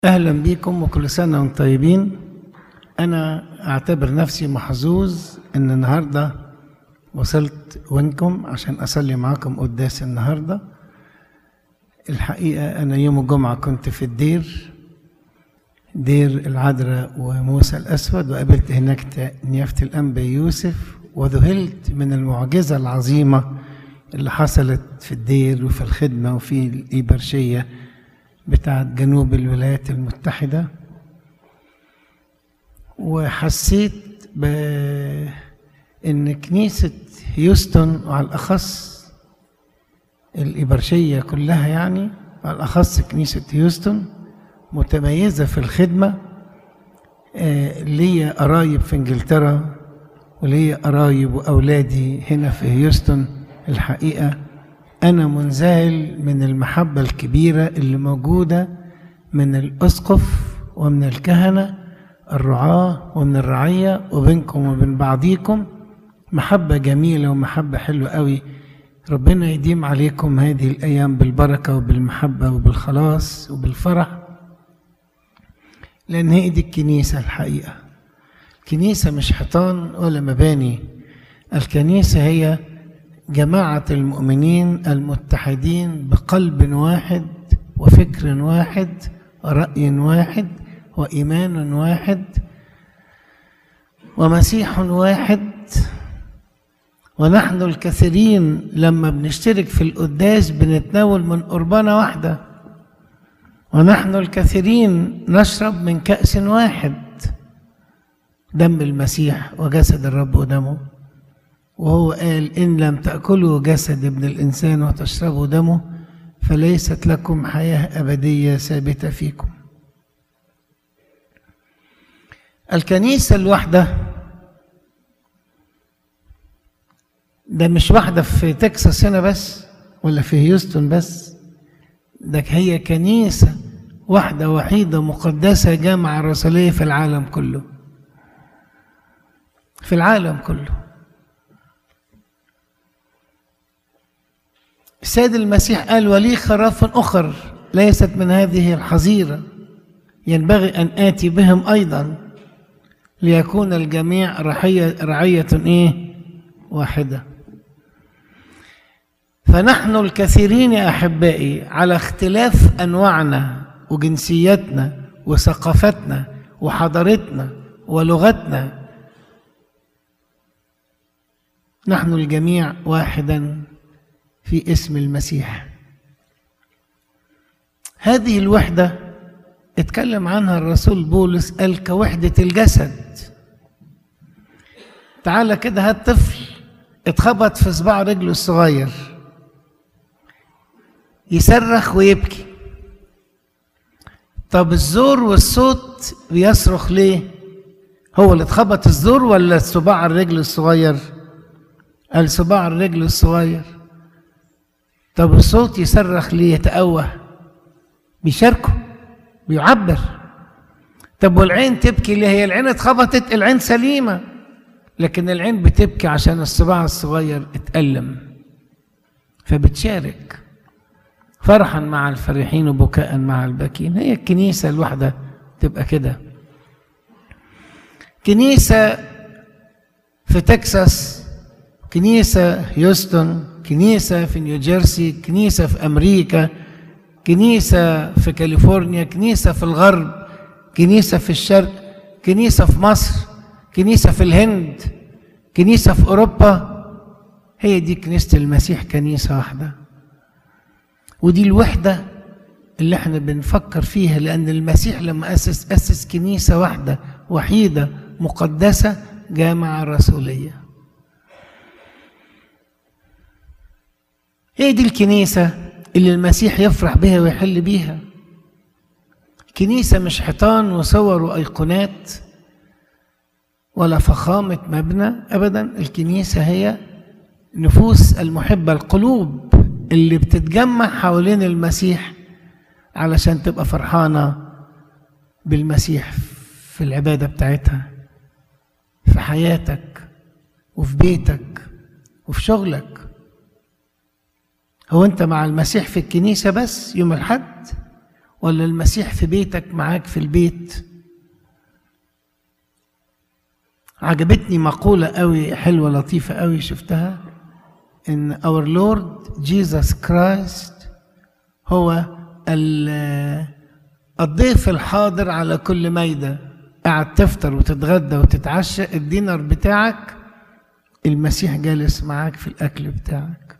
أهلا بكم وكل سنة وانتم طيبين أنا أعتبر نفسي محظوظ إن النهاردة وصلت وينكم عشان أصلي معاكم قداس النهاردة الحقيقة أنا يوم الجمعة كنت في الدير دير العذراء وموسى الأسود وقابلت هناك نيافة الأنبا يوسف وذهلت من المعجزة العظيمة اللي حصلت في الدير وفي الخدمة وفي الإيبرشية بتاعت جنوب الولايات المتحدة وحسيت بأن كنيسة هيوستن وعلى الأخص الإبرشية كلها يعني على الأخص كنيسة هيوستن متميزة في الخدمة آه ليا قرايب في إنجلترا وليا قرايب وأولادي هنا في هيوستن الحقيقة أنا منذهل من المحبة الكبيرة اللي موجودة من الأسقف ومن الكهنة الرعاة ومن الرعية وبينكم وبين بعضيكم محبة جميلة ومحبة حلوة قوي ربنا يديم عليكم هذه الأيام بالبركة وبالمحبة وبالخلاص وبالفرح لأن هي دي الكنيسة الحقيقة الكنيسة مش حيطان ولا مباني الكنيسة هي جماعة المؤمنين المتحدين بقلب واحد وفكر واحد ورأي واحد وإيمان واحد ومسيح واحد ونحن الكثيرين لما بنشترك في القداس بنتناول من قربانة واحدة ونحن الكثيرين نشرب من كأس واحد دم المسيح وجسد الرب ودمه وهو قال إن لم تأكلوا جسد ابن الإنسان وتشربوا دمه فليست لكم حياة أبدية ثابتة فيكم الكنيسة الواحدة ده مش واحدة في تكساس هنا بس ولا في هيوستن بس ده هي كنيسة واحدة وحيدة مقدسة جامعة رسولية في العالم كله في العالم كله السيد المسيح قال ولي خراف أخر ليست من هذه الحظيرة ينبغي أن آتي بهم أيضا ليكون الجميع رعية, رعية إيه واحدة فنحن الكثيرين يا أحبائي على اختلاف أنواعنا وجنسيتنا وثقافتنا وحضارتنا ولغتنا نحن الجميع واحدا في اسم المسيح هذه الوحدة اتكلم عنها الرسول بولس قال كوحدة الجسد تعالى كده هات طفل اتخبط في صباع رجله الصغير يصرخ ويبكي طب الزور والصوت بيصرخ ليه هو اللي اتخبط الزور ولا صباع الرجل الصغير قال صباع الرجل الصغير طب الصوت يصرخ ليه يتأوه بيشاركه بيعبر طب والعين تبكي ليه هي العين اتخبطت العين سليمة لكن العين بتبكي عشان الصباع الصغير اتألم فبتشارك فرحا مع الفرحين وبكاء مع الباكين هي الكنيسة الواحدة تبقى كده كنيسة في تكساس كنيسة هيوستن كنيسة في نيوجيرسي كنيسة في أمريكا كنيسة في كاليفورنيا كنيسة في الغرب كنيسة في الشرق كنيسة في مصر كنيسة في الهند كنيسة في أوروبا هي دي كنيسة المسيح كنيسة واحدة ودي الوحدة اللي احنا بنفكر فيها لأن المسيح لما أسس أسس كنيسة واحدة وحيدة مقدسة جامعة رسولية هي دي الكنيسة اللي المسيح يفرح بها ويحل بيها كنيسة مش حيطان وصور وأيقونات ولا فخامة مبنى أبدا الكنيسة هي نفوس المحبة القلوب اللي بتتجمع حوالين المسيح علشان تبقى فرحانة بالمسيح في العبادة بتاعتها في حياتك وفي بيتك وفي شغلك هو انت مع المسيح في الكنيسه بس يوم الحد ولا المسيح في بيتك معاك في البيت عجبتني مقولة قوي حلوة لطيفة قوي شفتها إن our Lord Jesus Christ هو الضيف الحاضر على كل ميدة قاعد تفطر وتتغدى وتتعشى الدينر بتاعك المسيح جالس معاك في الأكل بتاعك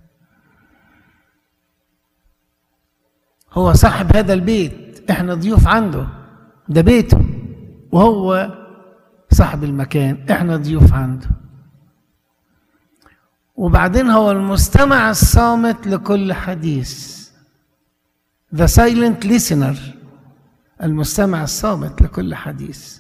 هو صاحب هذا البيت احنا ضيوف عنده ده بيته وهو صاحب المكان احنا ضيوف عنده وبعدين هو المستمع الصامت لكل حديث the silent listener المستمع الصامت لكل حديث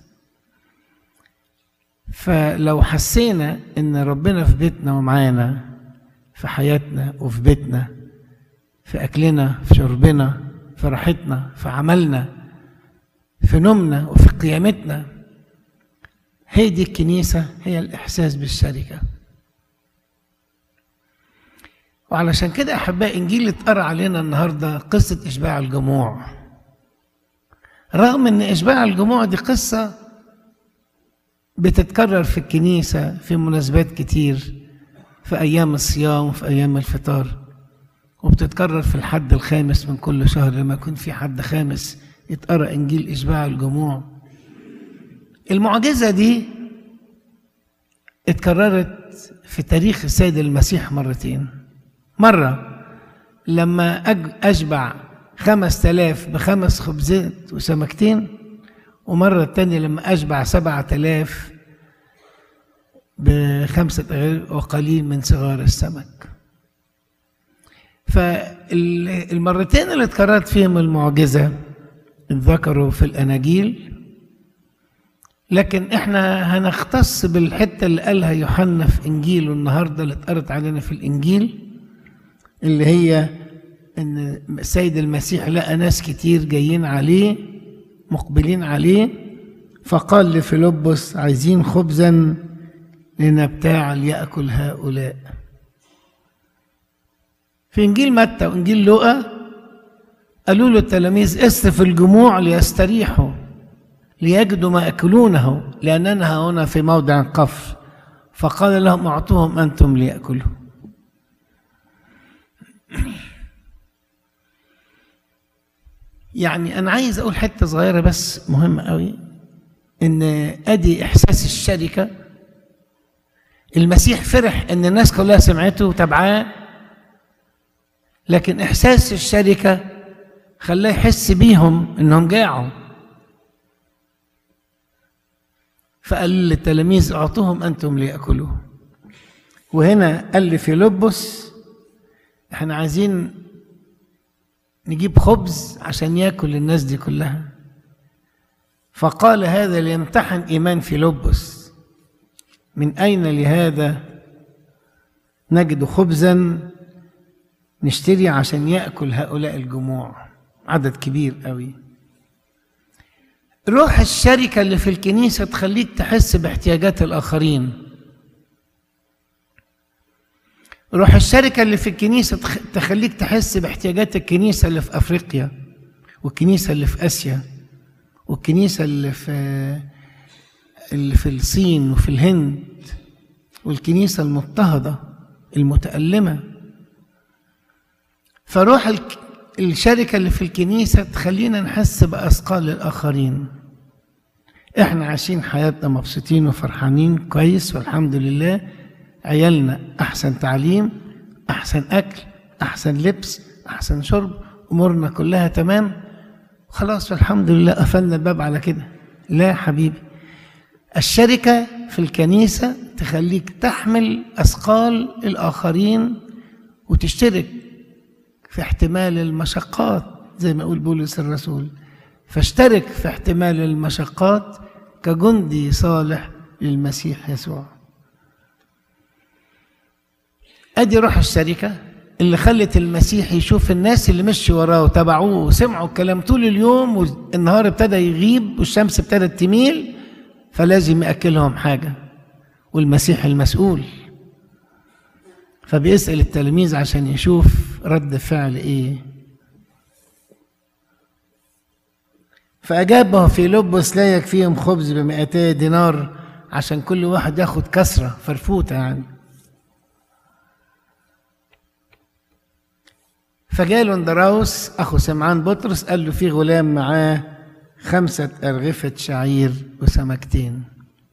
فلو حسينا ان ربنا في بيتنا ومعانا في حياتنا وفي بيتنا في اكلنا في شربنا في راحتنا في عملنا في نومنا وفي قيامتنا هي دي الكنيسه هي الاحساس بالشركه وعلشان كده احبائي انجيل اتقرا علينا النهارده قصه اشباع الجموع رغم ان اشباع الجموع دي قصه بتتكرر في الكنيسه في مناسبات كتير في ايام الصيام وفي ايام الفطار وبتتكرر في الحد الخامس من كل شهر لما يكون في حد خامس يتقرا انجيل اشباع الجموع المعجزه دي اتكررت في تاريخ السيد المسيح مرتين مرة لما أشبع خمس تلاف بخمس خبزات وسمكتين ومرة تانية لما أشبع سبعة تلاف بخمسة أغير وقليل من صغار السمك فالمرتين اللي اتكررت فيهم المعجزة اتذكروا في الأناجيل لكن احنا هنختص بالحتة اللي قالها يوحنا في إنجيله النهاردة اللي اتقرت علينا في الإنجيل اللي هي ان السيد المسيح لقى ناس كتير جايين عليه مقبلين عليه فقال لفيلبس عايزين خبزا لنبتاع ليأكل هؤلاء في انجيل متى وانجيل لوقا قالوا له التلاميذ اصرف الجموع ليستريحوا ليجدوا ما ياكلونه لاننا هنا في موضع قفر فقال لهم اعطوهم انتم ليأكلوا يعني انا عايز اقول حته صغيره بس مهمه قوي ان ادي احساس الشركه المسيح فرح ان الناس كلها سمعته وتابعاه لكن احساس الشركه خلاه يحس بيهم انهم جاعوا فقال للتلاميذ اعطوهم انتم لياكلوا وهنا قال لفيلبس احنا عايزين نجيب خبز عشان ياكل الناس دي كلها فقال هذا ليمتحن ايمان فيلبس من اين لهذا نجد خبزا نشتري عشان ياكل هؤلاء الجموع عدد كبير قوي روح الشركه اللي في الكنيسه تخليك تحس باحتياجات الاخرين روح الشركة اللي في الكنيسة تخليك تحس باحتياجات الكنيسة اللي في أفريقيا والكنيسة اللي في آسيا والكنيسة اللي في اللي في الصين وفي الهند والكنيسة المضطهدة المتألمة فروح الشركة اللي في الكنيسة تخلينا نحس بأثقال الآخرين احنا عايشين حياتنا مبسوطين وفرحانين كويس والحمد لله عيالنا احسن تعليم احسن اكل احسن لبس احسن شرب امورنا كلها تمام خلاص الحمد لله قفلنا الباب على كده لا يا حبيبي الشركة في الكنيسة تخليك تحمل أثقال الآخرين وتشترك في احتمال المشقات زي ما يقول بولس الرسول فاشترك في احتمال المشقات كجندي صالح للمسيح يسوع ادي روح الشركه اللي خلت المسيح يشوف الناس اللي مشوا وراه وتبعوه وسمعوا الكلام طول اليوم والنهار ابتدى يغيب والشمس ابتدت تميل فلازم ياكلهم حاجه والمسيح المسؤول فبيسال التلاميذ عشان يشوف رد فعل ايه فأجابه فيلبس لا يكفيهم خبز بمئتي دينار عشان كل واحد ياخد كسرة فرفوتة يعني فجاله اندراوس أخو سمعان بطرس قال له في غلام معاه خمسة أرغفة شعير وسمكتين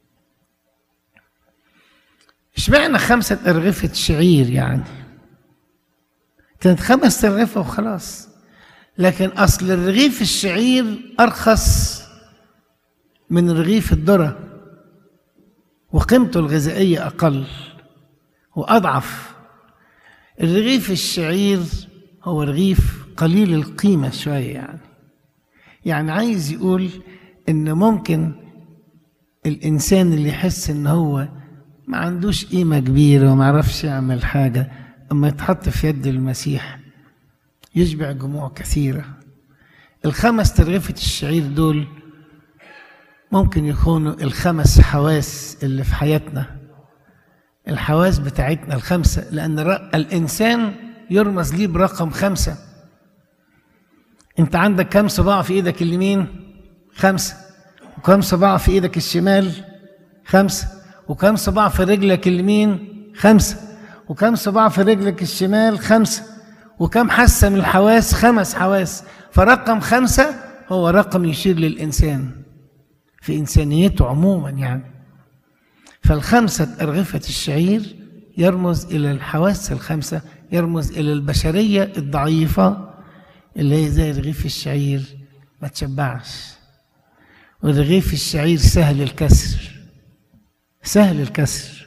اشمعنى خمسة أرغفة شعير يعني كانت خمس أرغفة وخلاص لكن أصل الرغيف الشعير أرخص من رغيف الذرة وقيمته الغذائية أقل وأضعف الرغيف الشعير هو رغيف قليل القيمة شوية يعني يعني عايز يقول إن ممكن الإنسان اللي يحس إن هو ما عندوش قيمة كبيرة وما عرفش يعمل حاجة أما يتحط في يد المسيح يشبع جموع كثيرة الخمس ترغفة الشعير دول ممكن يكونوا الخمس حواس اللي في حياتنا الحواس بتاعتنا الخمسة لأن الإنسان يرمز ليه برقم خمسة أنت عندك كم صباع في إيدك اليمين؟ خمسة وكم صباع في إيدك الشمال؟ خمسة وكم صباع في رجلك اليمين؟ خمسة وكم صباع في رجلك الشمال؟ خمسة وكم حاسة من الحواس؟ خمس حواس فرقم خمسة هو رقم يشير للإنسان في إنسانيته عموما يعني فالخمسة أرغفة الشعير يرمز إلى الحواس الخمسة يرمز إلى البشرية الضعيفة اللي هي زي رغيف الشعير ما تشبعش ورغيف الشعير سهل الكسر سهل الكسر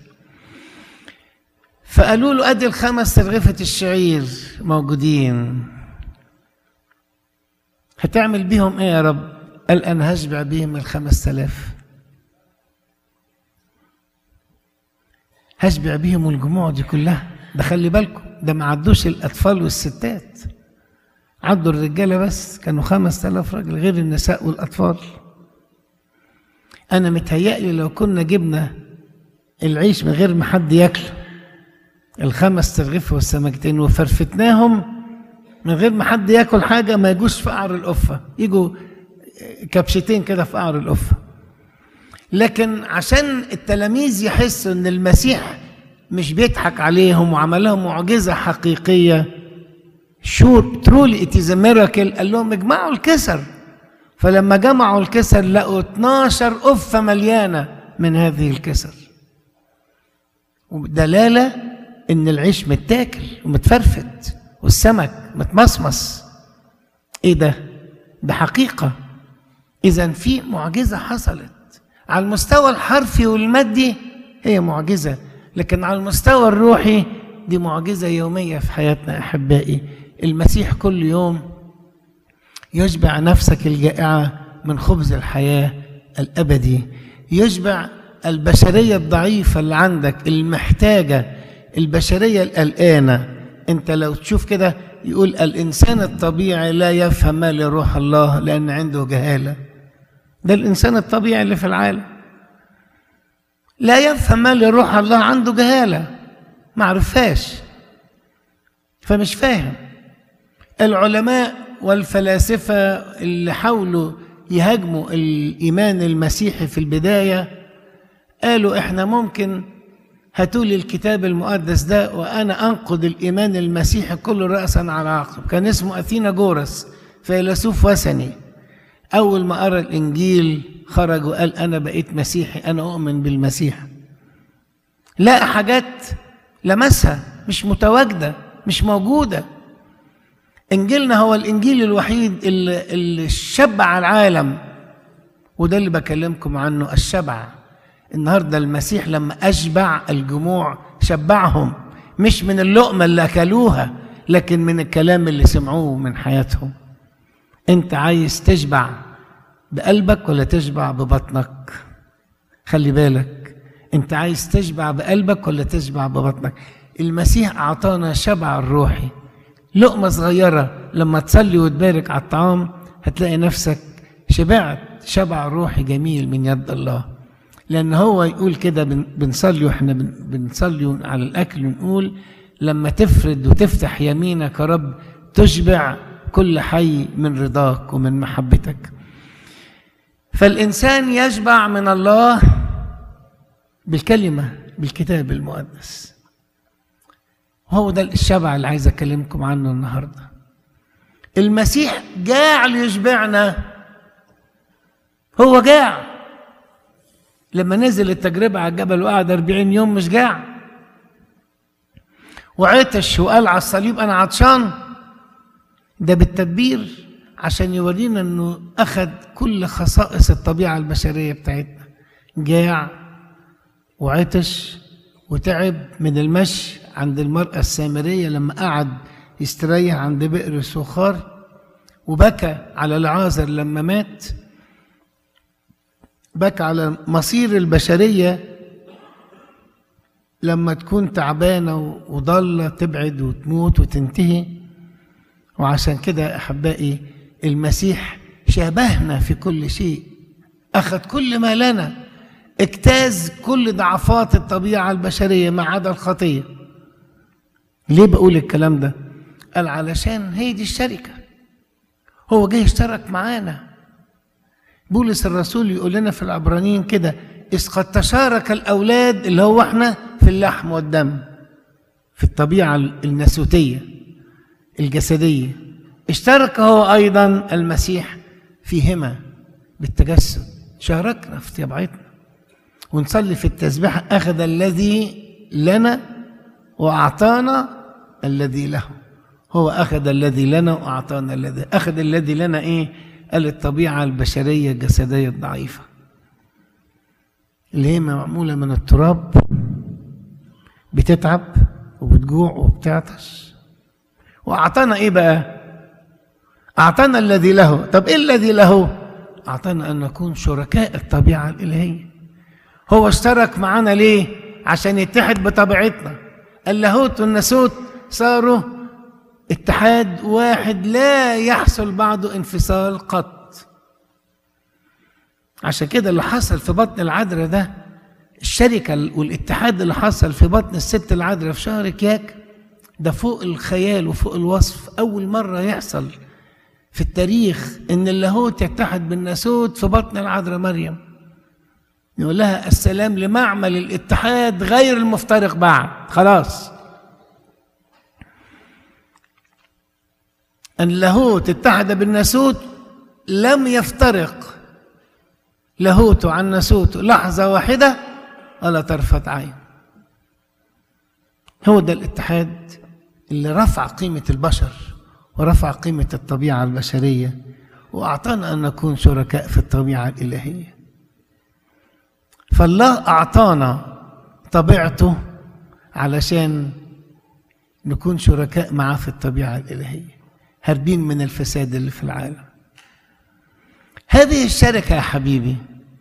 فقالوا له ادي الخمس ترغفة الشعير موجودين هتعمل بيهم ايه يا رب قال انا هشبع بيهم الخمس تلاف هشبع بيهم الجموع دي كلها ده خلي بالكم ده ما عدوش الاطفال والستات عدوا الرجاله بس كانوا خمس تلاف راجل غير النساء والاطفال انا متهيألي لو كنا جبنا العيش من غير ما حد ياكله الخمس ترغيف والسمكتين وفرفتناهم من غير ما حد ياكل حاجه ما يجوش في قعر القفه يجوا كبشتين كده في قعر القفه لكن عشان التلاميذ يحسوا ان المسيح مش بيضحك عليهم وعمل لهم معجزه حقيقيه شور ترولي ات از ميراكل قال لهم اجمعوا الكسر فلما جمعوا الكسر لقوا 12 قفه مليانه من هذه الكسر ودلاله ان العيش متاكل ومتفرفت والسمك متمصمص ايه ده ده حقيقه اذا في معجزه حصلت على المستوى الحرفي والمادي هي معجزه لكن على المستوى الروحي دي معجزه يوميه في حياتنا احبائي المسيح كل يوم يشبع نفسك الجائعه من خبز الحياه الابدي يشبع البشريه الضعيفه اللي عندك المحتاجه البشريه القلقانه انت لو تشوف كده يقول الانسان الطبيعي لا يفهم ما لروح الله لان عنده جهاله ده الانسان الطبيعي اللي في العالم لا يفهم ما لروح الله عنده جهاله ما عرفهاش فمش فاهم العلماء والفلاسفه اللي حاولوا يهاجموا الايمان المسيحي في البدايه قالوا احنا ممكن هاتوا لي الكتاب المقدس ده وانا انقض الايمان المسيحي كله راسا على عقب كان اسمه اثينا جورس فيلسوف وثني اول ما قرا الانجيل خرج وقال انا بقيت مسيحي انا اؤمن بالمسيح لقى حاجات لمسها مش متواجده مش موجوده انجيلنا هو الانجيل الوحيد اللي, اللي شبع العالم وده اللي بكلمكم عنه الشبع النهارده المسيح لما اشبع الجموع شبعهم مش من اللقمه اللي اكلوها لكن من الكلام اللي سمعوه من حياتهم انت عايز تشبع بقلبك ولا تشبع ببطنك خلي بالك انت عايز تشبع بقلبك ولا تشبع ببطنك المسيح اعطانا شبع الروحي لقمه صغيره لما تصلي وتبارك على الطعام هتلاقي نفسك شبعت شبع روحي جميل من يد الله لان هو يقول كده بنصلي واحنا بنصلي على الاكل ونقول لما تفرد وتفتح يمينك يا رب تشبع كل حي من رضاك ومن محبتك فالإنسان يشبع من الله بالكلمة بالكتاب المقدس هو ده الشبع اللي عايز أكلمكم عنه النهاردة المسيح جاع ليشبعنا هو جاع لما نزل التجربة على الجبل وقعد أربعين يوم مش جاع وعطش وقال على الصليب أنا عطشان ده بالتدبير عشان يورينا انه اخذ كل خصائص الطبيعه البشريه بتاعتنا جاع وعطش وتعب من المشي عند المراه السامريه لما قعد يستريح عند بئر سخار وبكى على العازر لما مات بكى على مصير البشريه لما تكون تعبانه وضاله تبعد وتموت وتنتهي وعشان كده احبائي المسيح شابهنا في كل شيء اخذ كل ما لنا اجتاز كل ضعفات الطبيعه البشريه ما عدا الخطيه ليه بقول الكلام ده قال علشان هي دي الشركه هو جه اشترك معانا بولس الرسول يقول لنا في العبرانيين كده إذ قد تشارك الأولاد اللي هو احنا في اللحم والدم في الطبيعة الناسوتية الجسدية اشترك هو أيضا المسيح فيهما بالتجسد شاركنا في طبيعتنا ونصلي في التسبيح أخذ الذي لنا وأعطانا الذي له هو أخذ الذي لنا وأعطانا الذي أخذ الذي لنا إيه قال الطبيعة البشرية الجسدية الضعيفة اللي هي معمولة من التراب بتتعب وبتجوع وبتعطش وأعطانا إيه بقى؟ أعطانا الذي له طب إيه الذي له؟ أعطانا أن نكون شركاء الطبيعة الإلهية هو اشترك معنا ليه؟ عشان يتحد بطبيعتنا اللاهوت والناسوت صاروا اتحاد واحد لا يحصل بعده انفصال قط عشان كده اللي حصل في بطن العذراء ده الشركة والاتحاد اللي حصل في بطن الست العذراء في شهر كياك ده فوق الخيال وفوق الوصف أول مرة يحصل في التاريخ إن اللاهوت يتحد بالناسوت في بطن العذراء مريم يقول لها السلام لمعمل الاتحاد غير المفترق بعد خلاص أن اللاهوت اتحد بالناسوت لم يفترق لاهوت عن ناسوت لحظة واحدة ولا طرفة عين هو ده الاتحاد اللي رفع قيمة البشر ورفع قيمة الطبيعة البشرية وأعطانا أن نكون شركاء في الطبيعة الإلهية فالله أعطانا طبيعته علشان نكون شركاء معاه في الطبيعة الإلهية هاربين من الفساد اللي في العالم هذه الشركة يا حبيبي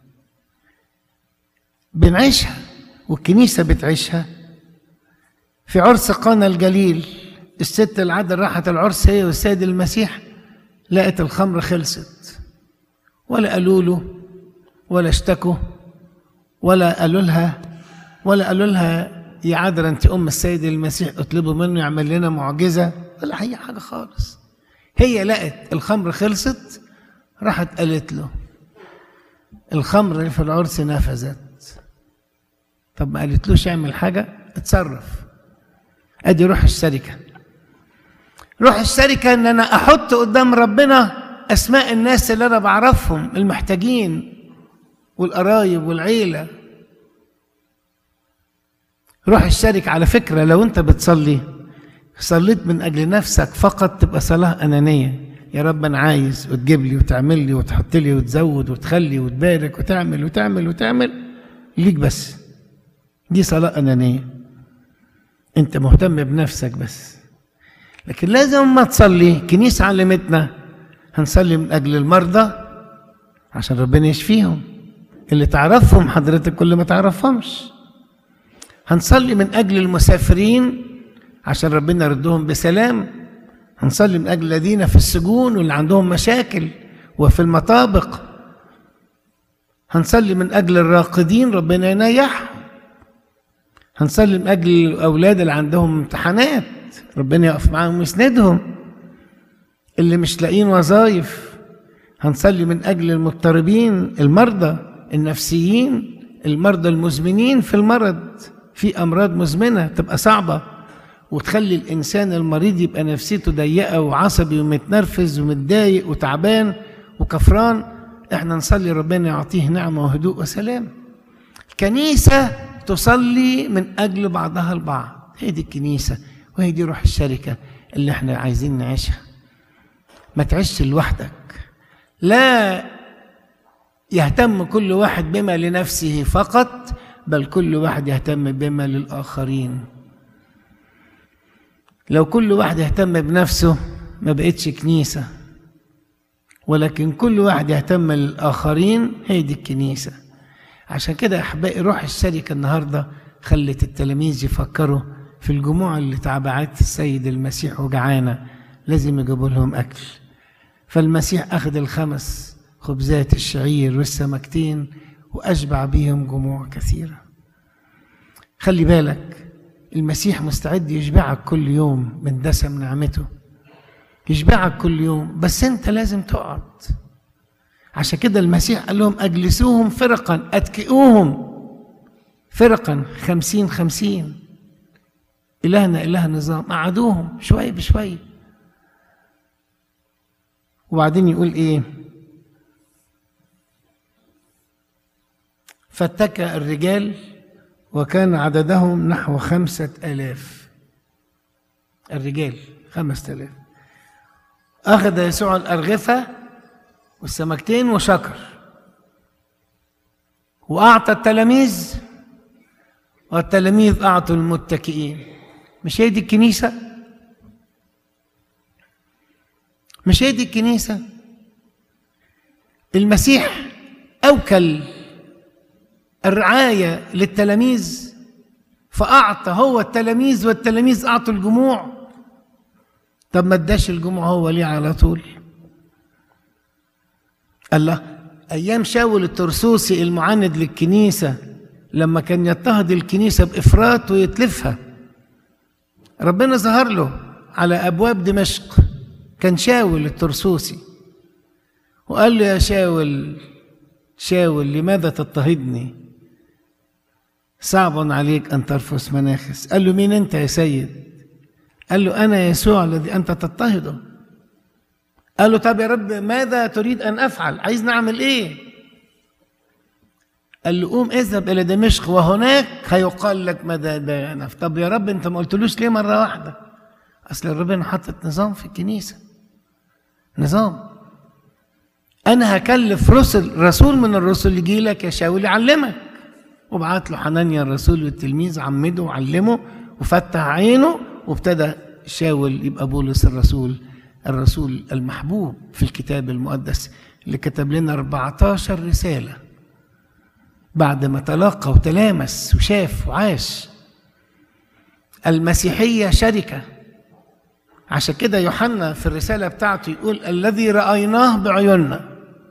بنعيشها والكنيسة بتعيشها في عرس قانا الجليل الست العدل راحت العرس هي والسيد المسيح لقت الخمر خلصت ولا قالوا له ولا اشتكوا ولا قالوا لها ولا قالوا لها يا عذرا انت ام السيد المسيح اطلبوا منه يعمل لنا معجزه ولا اي حاجه خالص هي لقت الخمر خلصت راحت قالت له الخمر اللي في العرس نفذت طب ما قالتلوش اعمل حاجه اتصرف ادي روح الشركه روح الشركه ان انا احط قدام ربنا اسماء الناس اللي انا بعرفهم المحتاجين والقرايب والعيله روح الشركه على فكره لو انت بتصلي صليت من اجل نفسك فقط تبقى صلاه انانيه يا رب انا عايز وتجيب لي وتعمل لي وتحط لي وتزود وتخلي وتبارك وتعمل وتعمل وتعمل ليك بس دي صلاه انانيه انت مهتم بنفسك بس لكن لازم ما تصلي كنيسه علمتنا هنصلي من اجل المرضى عشان ربنا يشفيهم اللي تعرفهم حضرتك كل ما تعرفهمش هنصلي من اجل المسافرين عشان ربنا يردهم بسلام هنصلي من اجل الذين في السجون واللي عندهم مشاكل وفي المطابق هنصلي من اجل الراقدين ربنا ينيحهم هنصلي من اجل الاولاد اللي عندهم امتحانات ربنا يقف معاهم ويسندهم اللي مش لاقيين وظايف هنصلي من أجل المضطربين المرضى النفسيين المرضى المزمنين في المرض في أمراض مزمنة تبقى صعبة وتخلي الإنسان المريض يبقى نفسيته ضيقة وعصبي ومتنرفز ومتضايق وتعبان وكفران احنا نصلي ربنا يعطيه نعمة وهدوء وسلام الكنيسة تصلي من أجل بعضها البعض هي دي الكنيسة وهي دي روح الشركة اللي احنا عايزين نعيشها ما تعيش لوحدك لا يهتم كل واحد بما لنفسه فقط بل كل واحد يهتم بما للآخرين لو كل واحد يهتم بنفسه ما بقتش كنيسة ولكن كل واحد يهتم للآخرين هي دي الكنيسة عشان كده يا أحبائي روح الشركة النهاردة خلت التلاميذ يفكروا في الجموع اللي تعبعت السيد المسيح وجعانة لازم يجيبوا لهم أكل فالمسيح أخذ الخمس خبزات الشعير والسمكتين وأشبع بهم جموع كثيرة خلي بالك المسيح مستعد يشبعك كل يوم من دسم نعمته يشبعك كل يوم بس انت لازم تقعد عشان كده المسيح قال لهم اجلسوهم فرقا اتكئوهم فرقا خمسين خمسين إلهنا إله نظام قعدوهم شوية بشوية وبعدين يقول إيه فاتكى الرجال وكان عددهم نحو خمسة آلاف الرجال خمسة آلاف أخذ يسوع الأرغفة والسمكتين وشكر وأعطى التلاميذ والتلاميذ أعطوا المتكئين مش هي دي الكنيسة مش هي دي الكنيسة المسيح أوكل الرعاية للتلاميذ فأعطى هو التلاميذ والتلاميذ أعطوا الجموع طب ما اداش الجموع هو ليه على طول الله أيام شاول الترسوسي المعاند للكنيسة لما كان يضطهد الكنيسة بإفراط ويتلفها ربنا ظهر له على أبواب دمشق كان شاول الترسوسي وقال له يا شاول شاول لماذا تضطهدني صعب عليك أن ترفس مناخس قال له مين أنت يا سيد قال له أنا يسوع الذي أنت تضطهده قال له طب يا رب ماذا تريد أن أفعل عايز نعمل إيه قال له قوم اذهب إلى دمشق وهناك هيقال لك ماذا بيانك طب يا رب أنت ما قلتلوش ليه مرة واحدة أصل ربنا حطت نظام في الكنيسة نظام أنا هكلف رسل رسول من الرسل يجي لك يا شاول يعلمك وبعت له حنانيا الرسول والتلميذ عمده وعلمه وفتح عينه وابتدى شاول يبقى بولس الرسول الرسول المحبوب في الكتاب المقدس اللي كتب لنا 14 رسالة بعد ما تلاقى وتلامس وشاف وعاش المسيحية شركة عشان كده يوحنا في الرسالة بتاعته يقول الذي رأيناه بعيوننا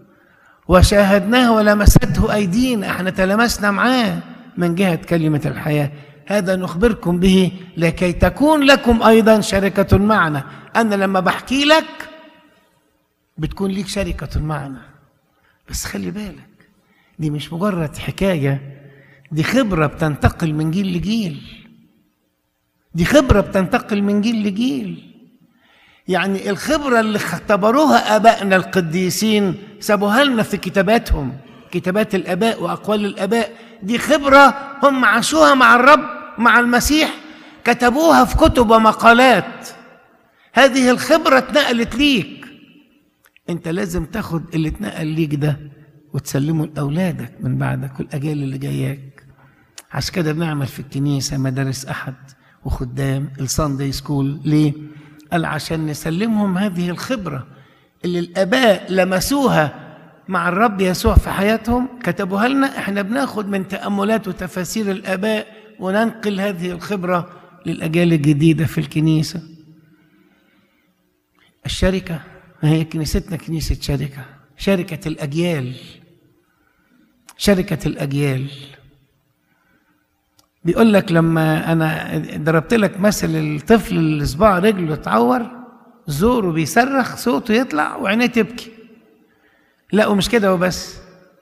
وشاهدناه ولمسته أيدينا احنا تلمسنا معاه من جهة كلمة الحياة هذا نخبركم به لكي تكون لكم أيضا شركة معنا أنا لما بحكي لك بتكون ليك شركة معنا بس خلي بالك دي مش مجرد حكاية دي خبرة بتنتقل من جيل لجيل دي خبرة بتنتقل من جيل لجيل يعني الخبرة اللي اختبروها آبائنا القديسين سابوها لنا في كتاباتهم كتابات الآباء وأقوال الآباء دي خبرة هم عاشوها مع الرب مع المسيح كتبوها في كتب ومقالات هذه الخبرة اتنقلت ليك انت لازم تاخد اللي اتنقل ليك ده وتسلمه لأولادك من بعدك والأجيال اللي جاياك عشان كده بنعمل في الكنيسة مدارس أحد وخدام الساندي سكول ليه؟ قال عشان نسلمهم هذه الخبرة اللي الآباء لمسوها مع الرب يسوع في حياتهم كتبوها لنا احنا بناخد من تأملات وتفاسير الآباء وننقل هذه الخبرة للأجيال الجديدة في الكنيسة الشركة هي كنيستنا كنيسة شركة شركة الأجيال شركة الأجيال بيقول لك لما أنا ضربت لك مثل الطفل اللي صباع رجله اتعور زوره بيصرخ صوته يطلع وعينيه تبكي لا ومش كده وبس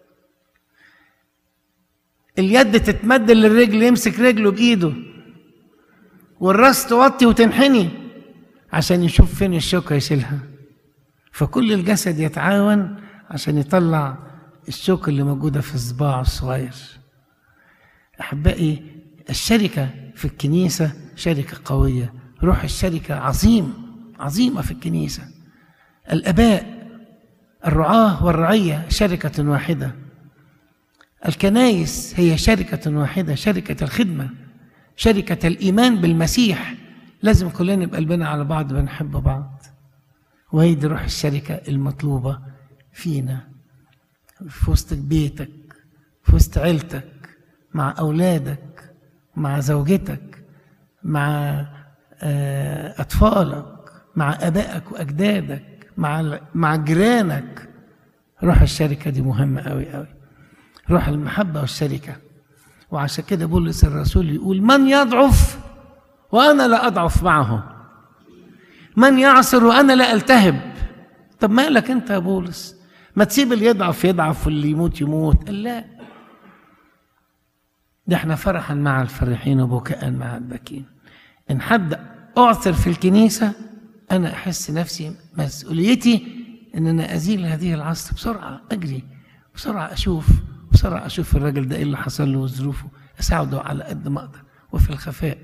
اليد تتمد للرجل يمسك رجله بايده والراس توطي وتنحني عشان يشوف فين الشوكه يشيلها فكل الجسد يتعاون عشان يطلع الشوكه اللي موجوده في صباعه الصغير احبائي الشركه في الكنيسه شركه قويه روح الشركه عظيم عظيمه في الكنيسه الاباء الرعاه والرعيه شركه واحده الكنايس هي شركه واحده شركه الخدمه شركه الايمان بالمسيح لازم كلنا نبقى قلبنا على بعض بنحب بعض وهي دي روح الشركه المطلوبه فينا في وسط بيتك في وسط عيلتك مع اولادك مع زوجتك مع اطفالك مع ابائك واجدادك مع مع جيرانك روح الشركه دي مهمه قوي قوي روح المحبه والشركه وعشان كده بولس الرسول يقول من يضعف وانا لا اضعف معه من يعصر وانا لا التهب طب مالك انت يا بولس ما تسيب اللي يضعف يضعف واللي يموت يموت قال لا ده احنا فرحا مع الفرحين وبكاء مع الباكين ان حد اعثر في الكنيسه انا احس نفسي مسؤوليتي ان انا ازيل هذه العصر بسرعه اجري بسرعه اشوف بسرعه اشوف الراجل ده ايه اللي حصل له وظروفه اساعده على قد ما اقدر وفي الخفاء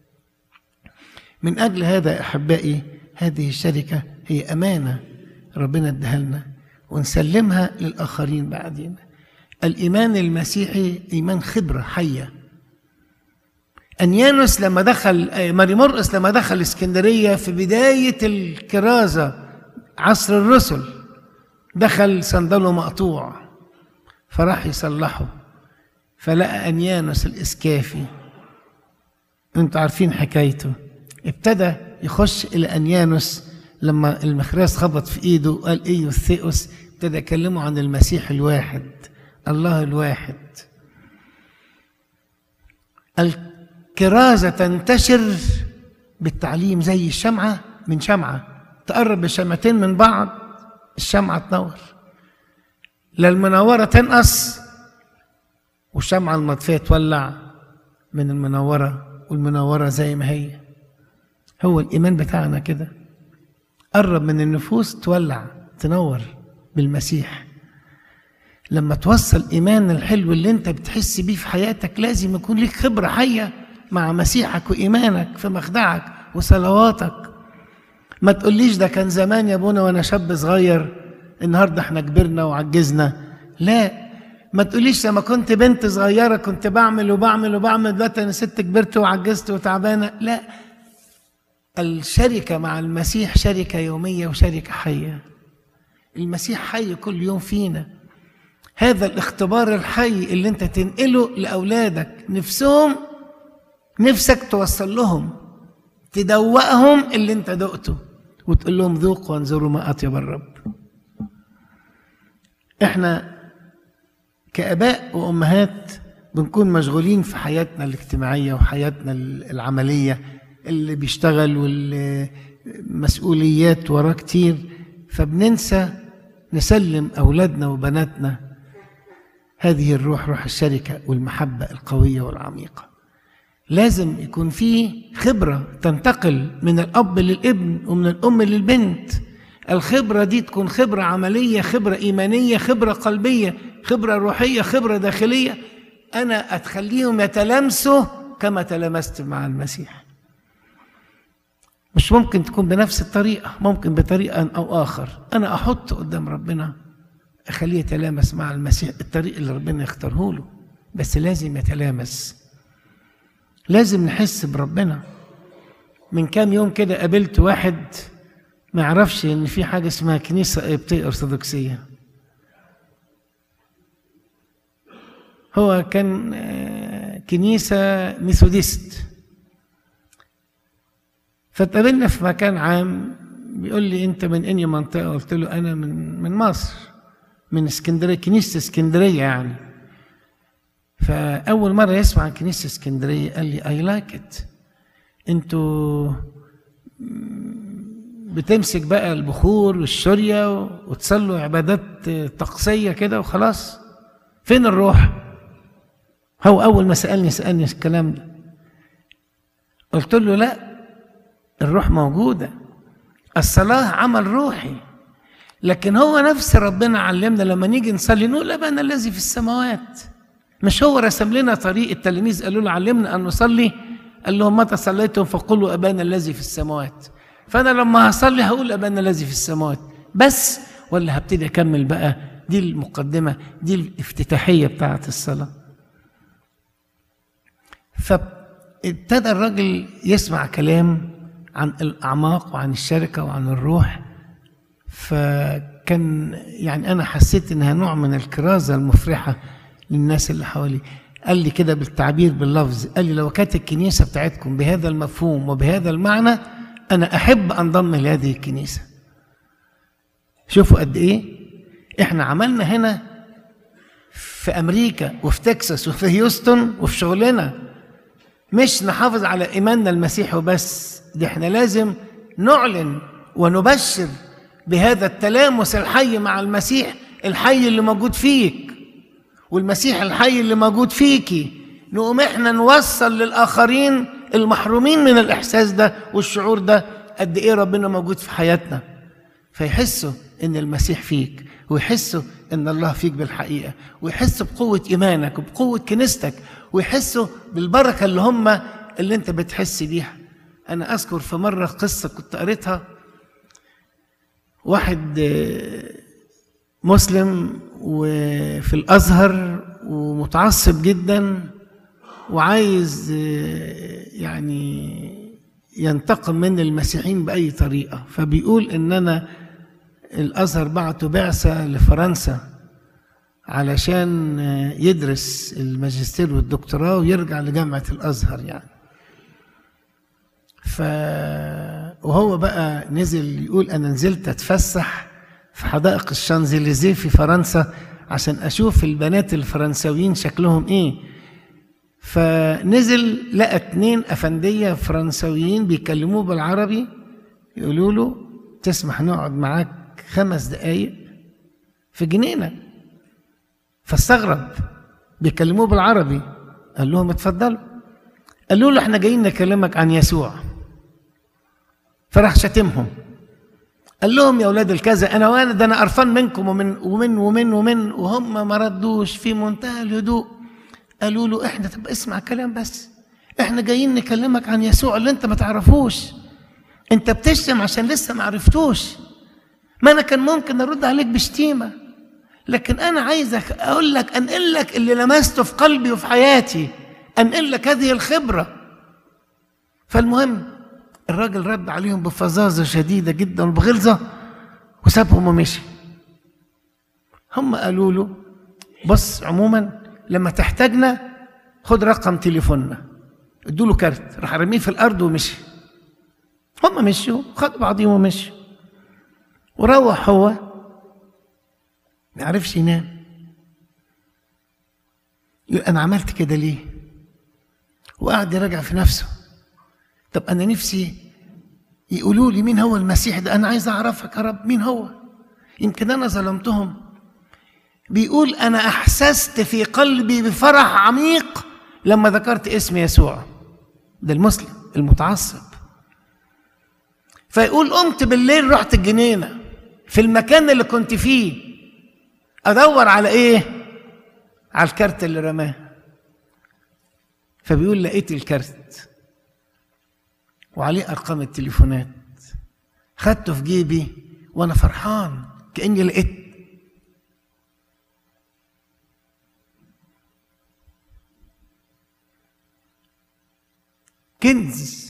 من اجل هذا احبائي هذه الشركه هي امانه ربنا اداها لنا ونسلمها للاخرين بعدين الايمان المسيحي ايمان خبره حيه انيانوس لما دخل ماري مرقس لما دخل اسكندريه في بدايه الكرازه عصر الرسل دخل صندله مقطوع فراح يصلحه فلقى انيانوس الاسكافي انتوا عارفين حكايته ابتدى يخش الى انيانوس لما المخراس خبط في ايده وقال ايه الثيوس ابتدى يكلمه عن المسيح الواحد الله الواحد الكرازة تنتشر بالتعليم زي الشمعة من شمعة تقرب الشمعتين من بعض الشمعة تنور لا المنورة تنقص والشمعة المطفية تولع من المنورة والمنورة زي ما هي هو الإيمان بتاعنا كده قرب من النفوس تولع تنور بالمسيح لما توصل الايمان الحلو اللي انت بتحس بيه في حياتك لازم يكون لك خبره حيه مع مسيحك وايمانك في مخدعك وصلواتك ما تقوليش ده كان زمان يا ابونا وانا شاب صغير النهارده احنا كبرنا وعجزنا لا ما تقوليش لما كنت بنت صغيره كنت بعمل وبعمل وبعمل دلوقتي انا ست كبرت وعجزت وتعبانه لا الشركه مع المسيح شركه يوميه وشركه حيه المسيح حي كل يوم فينا هذا الاختبار الحي اللي انت تنقله لاولادك نفسهم نفسك توصل لهم تدوقهم اللي انت دقته وتقول لهم ذوقوا وانظروا ما اطيب الرب احنا كاباء وامهات بنكون مشغولين في حياتنا الاجتماعيه وحياتنا العمليه اللي بيشتغل والمسؤوليات وراه كتير فبننسى نسلم اولادنا وبناتنا هذه الروح روح الشركه والمحبه القويه والعميقه لازم يكون في خبره تنتقل من الاب للابن ومن الام للبنت الخبره دي تكون خبره عمليه خبره ايمانيه خبره قلبيه خبره روحيه خبره داخليه انا اتخليهم يتلامسوا كما تلامست مع المسيح مش ممكن تكون بنفس الطريقة ممكن بطريقة أو آخر أنا أحط قدام ربنا أخليه يتلامس مع المسيح الطريق اللي ربنا يختاره له بس لازم يتلامس لازم نحس بربنا من كام يوم كده قابلت واحد ما يعرفش ان في حاجه اسمها كنيسه قبطيه ارثوذكسيه هو كان كنيسه ميثوديست فاتقابلنا في مكان عام بيقول لي انت من انهي منطقه قلت له انا من من مصر من اسكندريه كنيسه اسكندريه يعني فاول مره يسمع عن كنيسه اسكندريه قال لي اي لايك ات انتوا بتمسك بقى البخور والشرية وتصلوا عبادات طقسية كده وخلاص فين الروح هو أول ما سألني سألني الكلام ده قلت له لا الروح موجودة الصلاة عمل روحي لكن هو نفس ربنا علمنا لما نيجي نصلي نقول أبانا الذي في السماوات مش هو رسم لنا طريق التلاميذ قالوا له علمنا أن نصلي قال لهم متى صليتم فقولوا أبانا الذي في السماوات فأنا لما هصلي هقول أبانا الذي في السماوات بس ولا هبتدي أكمل بقى دي المقدمة دي الافتتاحية بتاعة الصلاة فابتدى الراجل يسمع كلام عن الأعماق وعن الشركة وعن الروح فكان يعني أنا حسيت إنها نوع من الكرازة المفرحة للناس اللي حواليه قال لي كده بالتعبير باللفظ قال لي لو كانت الكنيسة بتاعتكم بهذا المفهوم وبهذا المعنى أنا أحب أنضم لهذه الكنيسة شوفوا قد إيه إحنا عملنا هنا في أمريكا وفي تكساس وفي هيوستن وفي شغلنا مش نحافظ على إيماننا المسيحي وبس دي إحنا لازم نعلن ونبشر بهذا التلامس الحي مع المسيح الحي اللي موجود فيك والمسيح الحي اللي موجود فيكي نقوم احنا نوصل للاخرين المحرومين من الاحساس ده والشعور ده قد ايه ربنا موجود في حياتنا فيحسوا ان المسيح فيك ويحسوا ان الله فيك بالحقيقه ويحسوا بقوه ايمانك وبقوه كنيستك ويحسوا بالبركه اللي هم اللي انت بتحس بيها انا اذكر في مره قصه كنت قريتها واحد مسلم وفي الازهر ومتعصب جدا وعايز يعني ينتقم من المسيحيين باي طريقه فبيقول ان انا الازهر بعته بعثه لفرنسا علشان يدرس الماجستير والدكتوراه ويرجع لجامعه الازهر يعني ف وهو بقى نزل يقول انا نزلت اتفسح في حدائق الشانزليزيه في فرنسا عشان اشوف البنات الفرنساويين شكلهم ايه فنزل لقى اتنين افنديه فرنساويين بيكلموه بالعربي يقولوا له تسمح نقعد معاك خمس دقايق في جنينه فاستغرب بيكلموه بالعربي قال لهم اتفضلوا قالوا له احنا جايين نكلمك عن يسوع فراح شتمهم قال لهم يا اولاد الكذا انا وانا ده انا قرفان منكم ومن ومن ومن ومن وهم ما ردوش في منتهى الهدوء قالوا له احنا طب اسمع كلام بس احنا جايين نكلمك عن يسوع اللي انت ما تعرفوش انت بتشتم عشان لسه ما عرفتوش ما انا كان ممكن ارد عليك بشتيمه لكن انا عايزك اقول لك انقل لك اللي لمسته في قلبي وفي حياتي انقل لك هذه الخبره فالمهم الراجل رد عليهم بفظاظه شديده جدا وبغلظه وسابهم ومشي هم قالوا له بص عموما لما تحتاجنا خد رقم تليفوننا ادوا له كارت راح رميه في الارض ومشي هم مشوا خدوا بعضهم ومشوا وروح هو ما يعرفش ينام يقول انا عملت كده ليه وقعد يراجع في نفسه طب انا نفسي يقولوا لي مين هو المسيح ده انا عايز اعرفك يا رب مين هو يمكن انا ظلمتهم بيقول انا احسست في قلبي بفرح عميق لما ذكرت اسم يسوع ده المسلم المتعصب فيقول قمت بالليل رحت الجنينه في المكان اللي كنت فيه ادور على ايه على الكارت اللي رماه فبيقول لقيت الكارت وعليه ارقام التليفونات خدته في جيبي وانا فرحان كاني لقيت كنز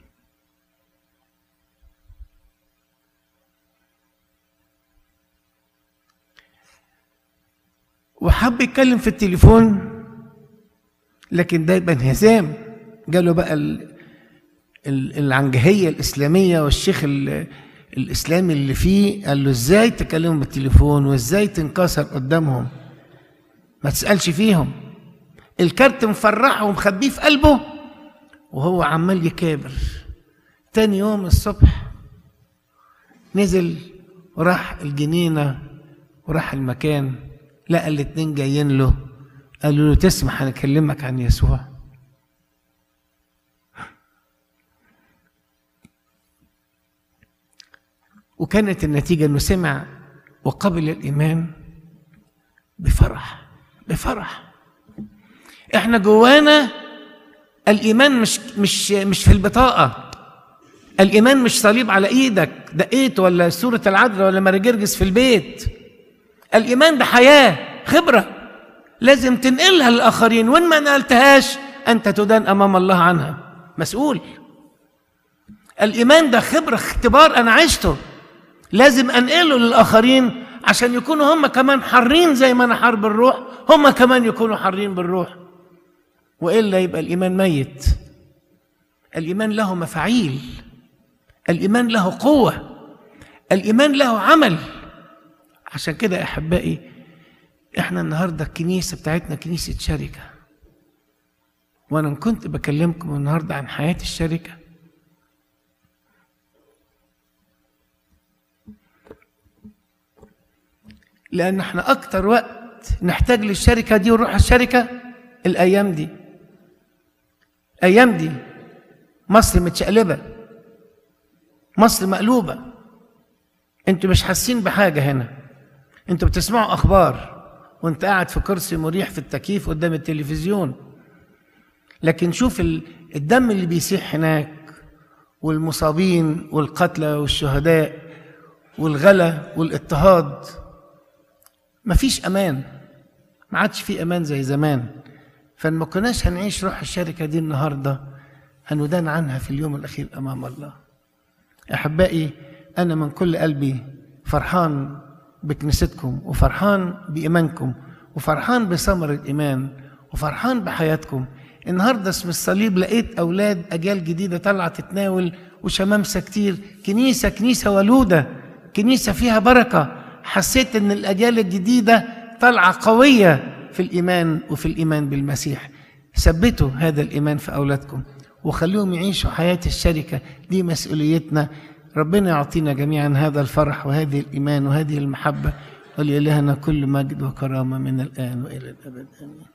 وحب يتكلم في التليفون لكن ده يبقى انهزام جاله بقى ال- ال- العنجهية الإسلامية والشيخ ال- الإسلامي اللي فيه قال له إزاي تكلمهم بالتليفون وإزاي تنكسر قدامهم ما تسألش فيهم الكارت مفرحه ومخبيه في قلبه وهو عمال يكابر تاني يوم الصبح نزل وراح الجنينة وراح المكان لقى الاتنين جايين له قالوا له تسمح أنا أكلمك عن يسوع وكانت النتيجة أنه سمع وقبل الإيمان بفرح بفرح احنا جوانا الإيمان مش مش مش في البطاقة الإيمان مش صليب على إيدك دقيت ولا سورة العذراء ولا مراجرجس في البيت الإيمان ده حياة خبرة لازم تنقلها للآخرين وإن ما نقلتهاش أنت تدان أمام الله عنها مسؤول الإيمان ده خبرة اختبار أنا عشته لازم أنقله للآخرين عشان يكونوا هم كمان حارين زي ما أنا حار بالروح هم كمان يكونوا حارين بالروح وإلا يبقى الإيمان ميت الإيمان له مفاعيل الإيمان له قوة الإيمان له عمل عشان كده أحبائي إحنا النهاردة الكنيسة بتاعتنا كنيسة شركة وأنا كنت بكلمكم النهاردة عن حياة الشركة لأن احنا أكتر وقت نحتاج للشركة دي ونروح الشركة الأيام دي أيام دي مصر متشقلبة مصر مقلوبة انتوا مش حاسين بحاجة هنا انتوا بتسمعوا أخبار وانت قاعد في كرسي مريح في التكييف قدام التلفزيون لكن شوف الدم اللي بيسيح هناك والمصابين والقتلى والشهداء والغلا والاضطهاد مفيش امان ما عادش في امان زي زمان فما كناش هنعيش روح الشركه دي النهارده هندان عنها في اليوم الاخير امام الله احبائي انا من كل قلبي فرحان بكنيستكم وفرحان بايمانكم وفرحان بثمر الايمان وفرحان بحياتكم النهارده اسم الصليب لقيت اولاد اجيال جديده طالعه تتناول وشمامسه كتير كنيسه كنيسه ولوده كنيسه فيها بركه حسيت ان الاجيال الجديده طالعه قويه في الايمان وفي الايمان بالمسيح ثبتوا هذا الايمان في اولادكم وخليهم يعيشوا حياه الشركه دي مسؤوليتنا ربنا يعطينا جميعا هذا الفرح وهذه الايمان وهذه المحبه ولإلهنا كل مجد وكرامه من الان والى الابد امين